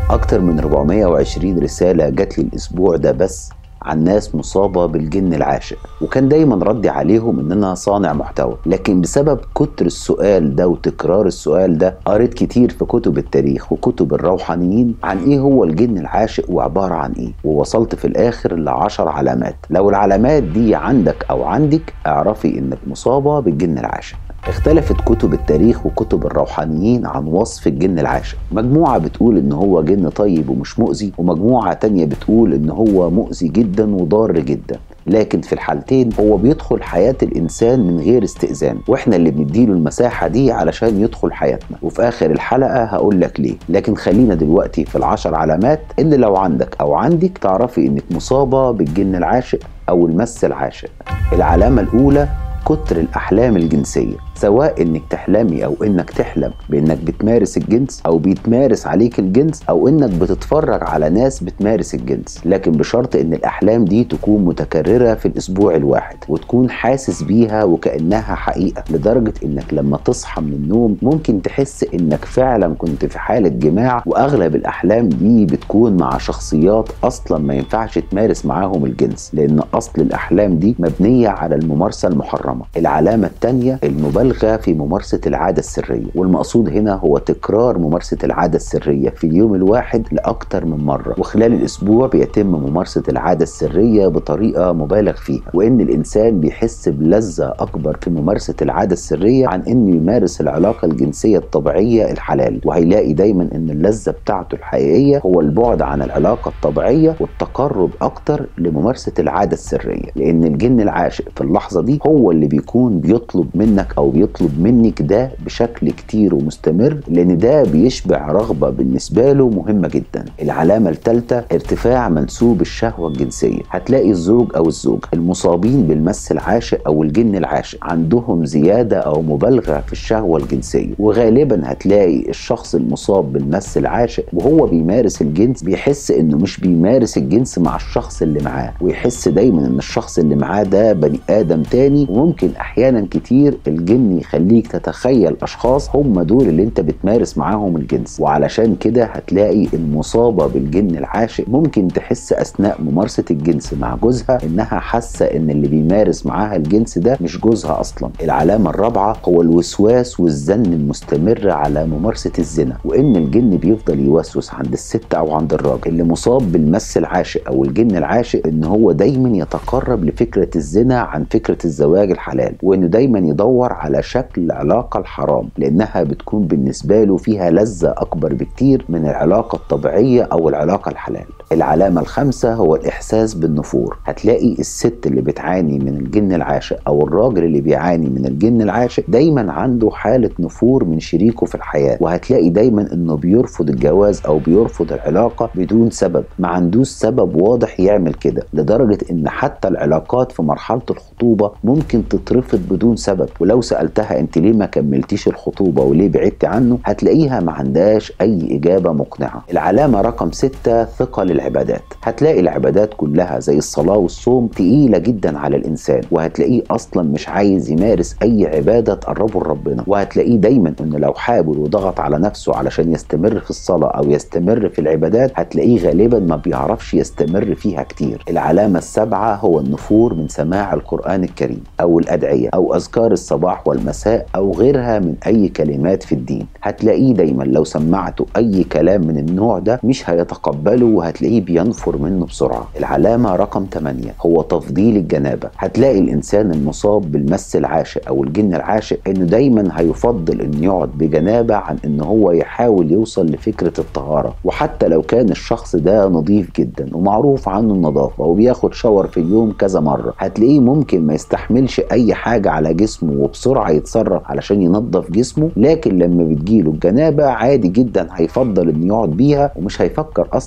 أكتر من 420 رسالة جات لي الأسبوع ده بس عن ناس مصابة بالجن العاشق وكان دايما ردي عليهم ان انا صانع محتوى لكن بسبب كتر السؤال ده وتكرار السؤال ده قريت كتير في كتب التاريخ وكتب الروحانيين عن ايه هو الجن العاشق وعبارة عن ايه ووصلت في الاخر لعشر علامات لو العلامات دي عندك او عندك اعرفي انك مصابة بالجن العاشق اختلفت كتب التاريخ وكتب الروحانيين عن وصف الجن العاشق مجموعة بتقول ان هو جن طيب ومش مؤذي ومجموعة تانية بتقول ان هو مؤذي جدا وضار جدا لكن في الحالتين هو بيدخل حياة الإنسان من غير استئذان وإحنا اللي بنديله المساحة دي علشان يدخل حياتنا وفي آخر الحلقة هقول لك ليه لكن خلينا دلوقتي في العشر علامات اللي لو عندك أو عندك تعرفي إنك مصابة بالجن العاشق أو المس العاشق العلامة الأولى كتر الأحلام الجنسية سواء انك تحلمي او انك تحلم بانك بتمارس الجنس او بيتمارس عليك الجنس او انك بتتفرج على ناس بتمارس الجنس لكن بشرط ان الاحلام دي تكون متكرره في الاسبوع الواحد وتكون حاسس بيها وكانها حقيقه لدرجه انك لما تصحى من النوم ممكن تحس انك فعلا كنت في حاله جماع واغلب الاحلام دي بتكون مع شخصيات اصلا ما ينفعش تمارس معاهم الجنس لان اصل الاحلام دي مبنيه على الممارسه المحرمه العلامه الثانيه المبالغه مبالغه في ممارسه العاده السريه والمقصود هنا هو تكرار ممارسه العاده السريه في اليوم الواحد لاكثر من مره وخلال الاسبوع بيتم ممارسه العاده السريه بطريقه مبالغ فيها وان الانسان بيحس بلذه اكبر في ممارسه العاده السريه عن انه يمارس العلاقه الجنسيه الطبيعيه الحلال وهيلاقي دايما ان اللذه بتاعته الحقيقيه هو البعد عن العلاقه الطبيعيه والتقرب اكتر لممارسه العاده السريه لان الجن العاشق في اللحظه دي هو اللي بيكون بيطلب منك او بيطلب منك ده بشكل كتير ومستمر لان ده بيشبع رغبه بالنسبه له مهمه جدا العلامه الثالثه ارتفاع منسوب الشهوه الجنسيه هتلاقي الزوج او الزوجه المصابين بالمس العاشق او الجن العاشق عندهم زياده او مبالغه في الشهوه الجنسيه وغالبا هتلاقي الشخص المصاب بالمس العاشق وهو بيمارس الجنس بيحس انه مش بيمارس الجنس مع الشخص اللي معاه ويحس دايما ان الشخص اللي معاه ده بني ادم تاني وممكن احيانا كتير الجن يخليك تتخيل اشخاص هم دول اللي انت بتمارس معاهم الجنس وعلشان كده هتلاقي المصابه بالجن العاشق ممكن تحس اثناء ممارسه الجنس مع جوزها انها حاسه ان اللي بيمارس معاها الجنس ده مش جوزها اصلا العلامه الرابعه هو الوسواس والزن المستمر على ممارسه الزنا وان الجن بيفضل يوسوس عند الست او عند الراجل اللي مصاب بالمس العاشق او الجن العاشق ان هو دايما يتقرب لفكره الزنا عن فكره الزواج الحلال وانه دايما يدور على شكل العلاقة الحرام لأنها بتكون بالنسبة له فيها لذة أكبر بكتير من العلاقة الطبيعية أو العلاقة الحلال العلامة الخامسة هو الإحساس بالنفور هتلاقي الست اللي بتعاني من الجن العاشق أو الراجل اللي بيعاني من الجن العاشق دايما عنده حالة نفور من شريكه في الحياة وهتلاقي دايما إنه بيرفض الجواز أو بيرفض العلاقة بدون سبب ما عندوش سبب واضح يعمل كده لدرجة إن حتى العلاقات في مرحلة الخطوبة ممكن تترفض بدون سبب ولو سألتها أنت ليه ما كملتيش الخطوبة وليه بعدت عنه هتلاقيها ما عندهاش أي إجابة مقنعة العلامة رقم ستة ثقة للعبادات هتلاقي العبادات كلها زي الصلاة والصوم تقيلة جدا على الإنسان وهتلاقيه أصلا مش عايز يمارس أي عبادة تقربه لربنا وهتلاقيه دايما إنه لو حاول وضغط على نفسه علشان يستمر في الصلاة أو يستمر في العبادات هتلاقيه غالبا ما بيعرفش يستمر فيها كتير العلامة السابعة هو النفور من سماع القرآن الكريم أو الأدعية أو أذكار الصباح والمساء أو غيرها من أي كلمات في الدين هتلاقيه دايما لو سمعته أي كلام من النوع ده مش هيتقبله وهتلاقيه بينفر منه بسرعة العلامة رقم 8 هو تفضيل الجنابة هتلاقي الإنسان المصاب بالمس العاشق أو الجن العاشق إنه دايما هيفضل إنه يقعد بجنابة عن إن هو يحاول يوصل لفكرة الطهارة وحتى لو كان الشخص ده نظيف جدا ومعروف عنه النظافة وبياخد شاور في اليوم كذا مرة هتلاقيه ممكن ما يستحملش أي حاجة على جسمه وبسرعة يتصرف علشان ينظف جسمه لكن لما بتجيله الجنابة عادي جدا هيفضل إنه يقعد بيها ومش هيفكر أصلا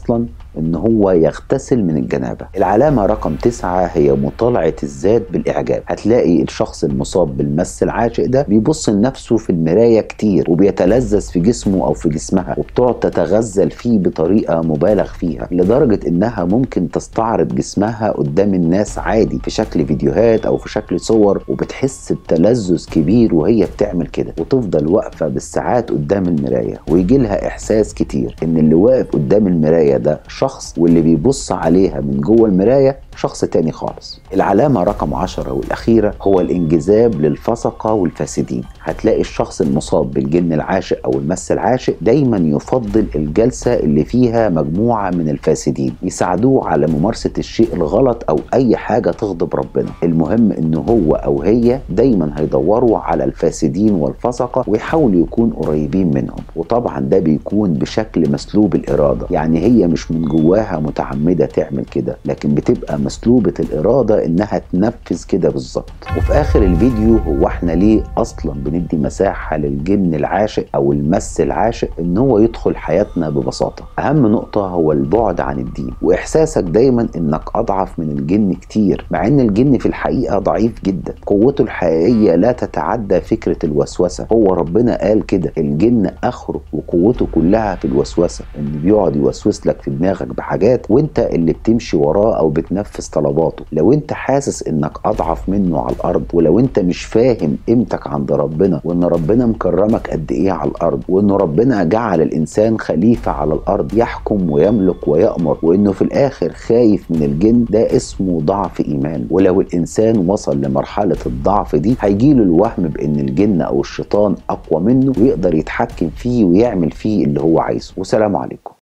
ان هو يغتسل من الجنابه العلامه رقم تسعة هي مطالعه الذات بالاعجاب هتلاقي الشخص المصاب بالمس العاشق ده بيبص لنفسه في المرايه كتير وبيتلذذ في جسمه او في جسمها وبتقعد تتغزل فيه بطريقه مبالغ فيها لدرجه انها ممكن تستعرض جسمها قدام الناس عادي في شكل فيديوهات او في شكل صور وبتحس بتلذذ كبير وهي بتعمل كده وتفضل واقفه بالساعات قدام المرايه ويجي لها احساس كتير ان اللي واقف قدام المرايه ده شخص واللي بيبص عليها من جوه المرايه شخص تاني خالص العلامة رقم عشرة والأخيرة هو الانجذاب للفسقة والفاسدين هتلاقي الشخص المصاب بالجن العاشق أو المس العاشق دايما يفضل الجلسة اللي فيها مجموعة من الفاسدين يساعدوه على ممارسة الشيء الغلط أو أي حاجة تغضب ربنا المهم إن هو أو هي دايما هيدوروا على الفاسدين والفسقة ويحاولوا يكون قريبين منهم وطبعا ده بيكون بشكل مسلوب الإرادة يعني هي مش من جواها متعمدة تعمل كده لكن بتبقى مسلوبة الإرادة إنها تنفذ كده بالظبط وفي آخر الفيديو هو إحنا ليه أصلا بندي مساحة للجن العاشق أو المس العاشق إن هو يدخل حياتنا ببساطة أهم نقطة هو البعد عن الدين وإحساسك دايما إنك أضعف من الجن كتير مع إن الجن في الحقيقة ضعيف جدا قوته الحقيقية لا تتعدى فكرة الوسوسة هو ربنا قال كده الجن آخره وقوته كلها في الوسوسة إن بيقعد يوسوس لك في دماغك بحاجات وإنت اللي بتمشي وراه أو بتنفذ طلباته لو انت حاسس انك اضعف منه على الارض ولو انت مش فاهم قيمتك عند ربنا وان ربنا مكرمك قد ايه على الارض وان ربنا جعل الانسان خليفه على الارض يحكم ويملك ويامر وانه في الاخر خايف من الجن ده اسمه ضعف ايمان ولو الانسان وصل لمرحله الضعف دي هيجيله الوهم بان الجن او الشيطان اقوى منه ويقدر يتحكم فيه ويعمل فيه اللي هو عايزه وسلام عليكم